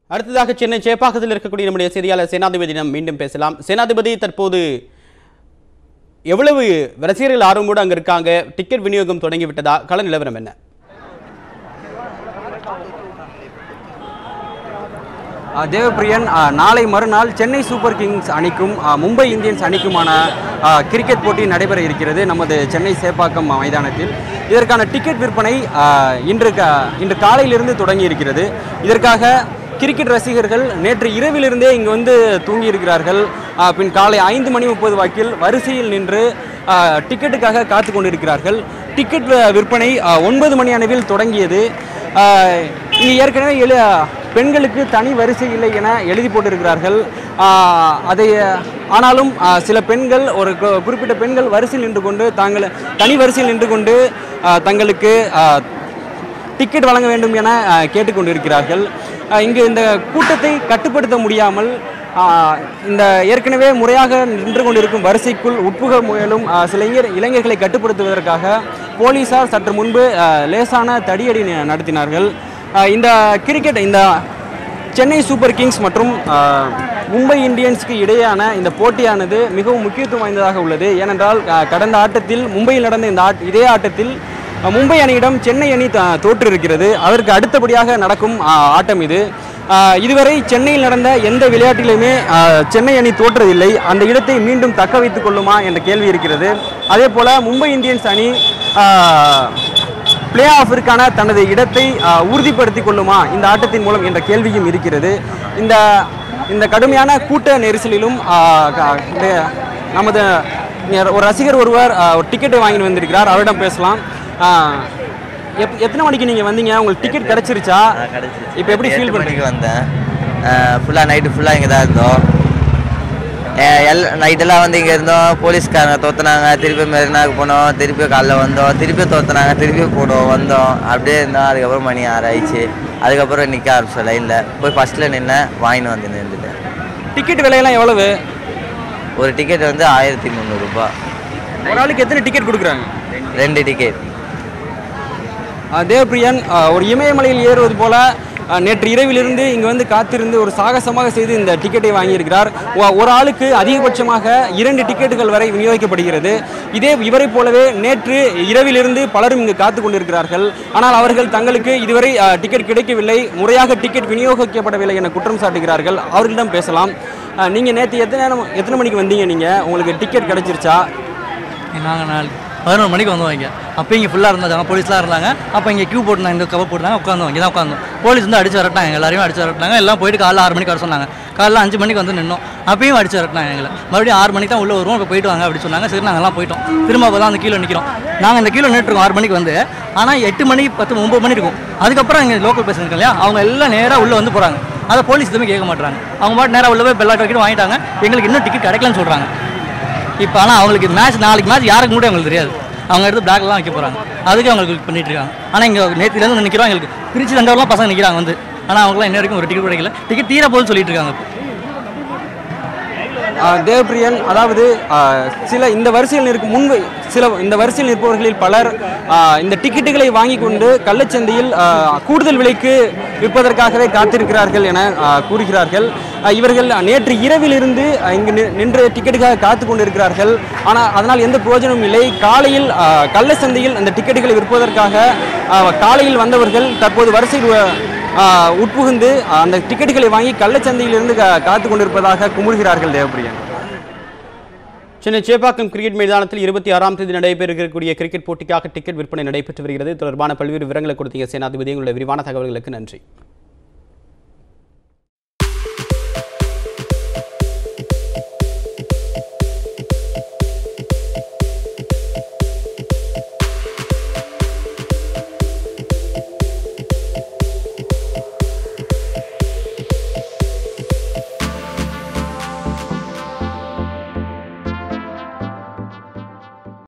அடுத்ததாக சென்னை சேப்பாக்கத்தில் இருக்கக்கூடிய நம்முடைய செய்தியாளர் சேனாதிபதியிடம் மீண்டும் பேசலாம் சேனாதிபதி தற்போது எவ்வளவு ரசிகர்கள் ஆர்வமோடு அங்க இருக்காங்க டிக்கெட் விநியோகம் தொடங்கி விட்டதா கள நிலவரம் என்ன ஆ, தேவப்பிரியன் ஆ, நாளை மறுநாள் சென்னை சூப்பர் கிங்ஸ் அணிக்கும் ஆ, மும்பை இந்தியன்ஸ் அணிக்குமான ஆ, கிரிக்கெட் போட்டி நடைபெற இருக்கிறது நமது சென்னை சேப்பாக்கம் மைதானத்தில் இதற்கான டிக்கெட் விற்பனை ஆ, இன்று க இன்று காலையிலிருந்து தொடங்கி இருக்கிறது இதற்காக கிரிக்கெட் ரசிகர்கள் நேற்று இரவிலிருந்தே இங்கு வந்து தூங்கி இருக்கிறார்கள் ஆ, பின் காலை ஐந்து மணி முப்பது வாக்கில் வரிசையில் நின்று ஆ, டிக்கெட்டுக்காக காத்து கொண்டிருக்கிறார்கள் டிக்கெட் வ- விற்பனை ஆ, ஒன்பது மணி அளவில் தொடங்கியது ஆ, இங்கு ஏற்கனவே எழு பெண்களுக்கு தனி வரிசை இல்லை என எழுதி போட்டிருக்கிறார்கள் ஆ, அதை ஆனாலும் ஆ, சில பெண்கள் ஒரு கு- குறிப்பிட்ட பெண்கள் வரிசையில் நின்று கொண்டு தாங்கள் தனி வரிசையில் நின்று கொண்டு ஆ, தங்களுக்கு ஆ, டிக்கெட் வழங்க வேண்டும் என ஆ, கேட்டுக்கொண்டிருக்கிறார்கள் ஆ, இங்கு இந்த கூட்டத்தை கட்டுப்படுத்த முடியாமல் ஆ, இந்த ஏற்கனவே முறையாக நின்று கொண்டிருக்கும் வரிசைக்குள் உட்புக முயலும் ஆ, சில இளைஞர் இளைஞர்களை கட்டுப்படுத்துவதற்காக போலீசார் சற்று முன்பு ஆ, லேசான தடியடி ந- நடத்தினார்கள் ஆ, இந்த கிரிக்கெட் இந்த சென்னை சூப்பர் கிங்ஸ் மற்றும் ஆ, மும்பை இந்தியன்ஸுக்கு இடையேயான இந்த போட்டியானது மிகவும் முக்கியத்துவம் வாய்ந்ததாக உள்ளது ஏனென்றால் ஆ, கடந்த ஆட்டத்தில் மும்பையில் நடந்த இந்த ஆட் இதே ஆட்டத்தில் ஆ, மும்பை அணியிடம் சென்னை அணி த- தோற்றிருக்கிறது அதற்கு அடுத்தபடியாக நடக்கும் ஆ, ஆட்டம் இது ஆ, இதுவரை சென்னையில் நடந்த எந்த விளையாட்டிலுமே ஆ, சென்னை அணி தோற்றதில்லை அந்த இடத்தை மீண்டும் தக்க வைத்துக் கொள்ளுமா என்ற கேள்வி இருக்கிறது அதே போல மும்பை இந்தியன்ஸ் அணி பிளே ஆஃபிற்கான தனது இடத்தை ஆ, உறுதிப்படுத்திக் கொள்ளுமா இந்த ஆட்டத்தின் மூலம் என்ற கேள்வியும் இருக்கிறது இந்த இந்த கடுமையான கூட்ட நெரிசலிலும் ஆ, க- இந்த நமது இங்க ஒரு ரசிகர் ஒருவர் ஆ, ஒரு டிக்கெட்டை வாங்கிட்டு வந்திருக்கிறார் அவரிடம் பேசலாம் ஆ, எப் எத்தனை மணிக்கு நீங்கள் வந்தீங்க உங்களுக்கு டிக்கெட் கிடைச்சிருச்சா கிடச்சிச்சு இப்போ எப்படி ஃபீல் பண்ணுறீங்க மணிக்கு வந்தேன் ஃபுல்லாக நைட்டு ஃபுல்லாக இங்கே தான் இருந்தோம் அஹ் எல் நைட்டெல்லாம் வந்து இங்கே இருந்தோம் போலீஸ்காரங்க தோத்துனாங்க திருப்பி மெரினாக்கு போனோம் திருப்பி காலைல வந்தோம் திருப்பி தோத்துனாங்க திருப்பி போனோம் வந்தோம் அப்படியே இருந்தோம் அதுக்கப்புறம் மணி ஆறு ஆயிடுச்சு அதுக்கப்புறம் நிற்க ஆரம்பிச்சோம் லைனில் போய் ஃபஸ்ட்டில் நின்னேன் வாங்கின்னு வந்து நின்றுட்டேன் டிக்கெட் விலையெல்லாம் எவ்வளவு ஒரு டிக்கெட் வந்து ஆயிரத்தி முந்நூறுரூபா ஒரு ஆளுக்கு எத்தனை டிக்கெட் கொடுக்குறாங்க ரெண்டு டிக்கெட் ஆ, தேவப்பிரியன் ஆ, ஒரு இமயமலையில் ஏறுவது போல ஆ, நேற்று இரவிலிருந்து இங்கு வந்து காத்திருந்து ஒரு சாகசமாக செய்து இந்த டிக்கெட்டை வாங்கியிருக்கிறார் ஒ- ஒரு ஆளுக்கு அதிகபட்சமாக இரண்டு டிக்கெட்டுகள் வரை விநியோகிக்கப்படுகிறது இதே இவரை போலவே நேற்று இரவிலிருந்து பலரும் இங்கு காத்து கொண்டிருக்கிறார்கள் ஆனால் அவர்கள் தங்களுக்கு இதுவரை ஆ, டிக்கெட் கிடைக்கவில்லை முறையாக டிக்கெட் விநியோகிக்கப்படவில்லை என குற்றம் சாட்டுகிறார்கள் அவர்களிடம் பேசலாம் ஆ, நீங்க நேற்று எத்தனை நேரம் எத்தனை மணிக்கு வந்தீங்க நீங்க உங்களுக்கு டிக்கெட் கிடைச்சிருச்சா நாங்கள் நாலு பதினொரு மணிக்கு வந்தோம் இங்கே அப்போ இங்கே ஃபுல்லாக இருந்தாங்க போலீஸ்லாம் இருந்தாங்க அப்போ இங்கே கியூ போட்டுருந்தாங்க இந்த கவர் போட்டுருந்தாங்க உட்காந்தோம் இங்கே தான் உட்காந்தோம் போலீஸ் வந்து அடிச்சு வரட்டாங்க எல்லாரையும் அடிச்சு வரட்டாங்க எல்லாம் போயிட்டு காலைல ஆறு மணிக்கு வர சொன்னாங்க காலைல அஞ்சு மணிக்கு வந்து நின்னோம் அப்பயும் அடிச்சு வரட்டாங்க எங்களை மறுபடியும் ஆறு மணிக்கு தான் உள்ளே வருவோம் இப்போ போயிட்டு வாங்க அப்படி சொன்னாங்க சரி நாங்கள் எல்லாம் போயிட்டோம் திரும்ப அப்போ தான் அந்த கீழே நிற்கிறோம் நாங்கள் இந்த கீழே நின்றுருக்கோம் ஆறு மணிக்கு வந்து ஆனால் எட்டு மணி பத்து ஒம்பது மணி இருக்கும் அதுக்கப்புறம் இங்கே லோக்கல் பேசுங்க இல்லையா அவங்க எல்லாம் நேராக உள்ளே வந்து போகிறாங்க அதை போலீஸ் எதுவுமே கேட்க மாட்டாங்க அவங்க பாட்டு நேராக உள்ள போய் பெல்லா டிக்கெட் வாங்கிட்டாங்க எங்களுக்கு இன்னும் டிக்கெட் கிடைக்கலன்னு சொல்கிறாங்க இப்போ ஆனால் அவங்களுக்கு மேட்ச் நாளைக்கு மேட்ச் யாருக்கு கூட அவங்களுக்கு தெரியாது அவங்க எடுத்து பிளாக்லாம் வைக்க போகிறாங்க அதுக்கு அவங்களுக்கு பண்ணிட்டு இருக்காங்க ஆனால் இங்கே நேற்றுலேருந்து நிற்கிறோம் எங்களுக்கு திருச்சி ரெண்டாவதுலாம் பசங்க நிற்கிறாங்க வந்து ஆனால் அவங்களாம் இன்ன வரைக்கும் ஒரு டிக்கெட் கிடைக்கல டிக்கெட் தீர போகுதுன்னு சொல்லிட்டு இருக்காங்க இப்போ ஆஹ் தேவப்பிரியன் அதாவது ஆஹ் சில இந்த வரிசையில் நிற்கும் முன்பு சில இந்த வரிசையில் நிற்பவர்களில் பலர் ஆஹ் இந்த டிக்கெட்டுகளை வாங்கி கொண்டு கள்ளச்சந்தையில் ஆஹ் கூடுதல் விலைக்கு விற்பதற்காகவே காத்திருக்கிறார்கள் என ஆஹ் கூறுகிறார்கள் ஆஹ் இவர்கள் நேற்று இரவிலிருந்து ஆஹ் இங்கு நி- நின்று டிக்கெட்டுக்காக காத்து கொண்டிருக்கிறார்கள் ஆனால் அதனால் எந்த பிரயோஜனமும் இல்லை காலையில் ஆஹ் கள்ளச்சந்தையில் அந்த டிக்கெட்டுகளை விற்பதற்காக ஆஹ் காலையில் வந்தவர்கள் தற்போது வரிசையில் வ- ஆஹ் உட்புகுந்து அந்த டிக்கெட்டுகளை வாங்கி கள்ளச்சந்தையிலிருந்து கா- காத்து கொண்டிருப்பதாக குமுறுகிறார்கள் தேவப்பிரியன் சென்னை சேப்பாக்கம் கிரிக்கெட் மைதானத்தில் இருபத்தி ஆறாம் தேதி நடைபெற இருக்கக்கூடிய கிரிக்கெட் போட்டிக்காக டிக்கெட் விற்பனை நடைபெற்று வருகிறது இது தொடர்பான பல்வேறு விவரங்களை கொடுத்தீங்க சேனாதிபதி உங்களுடைய விரிவான தகவல்களுக்கு நன்றி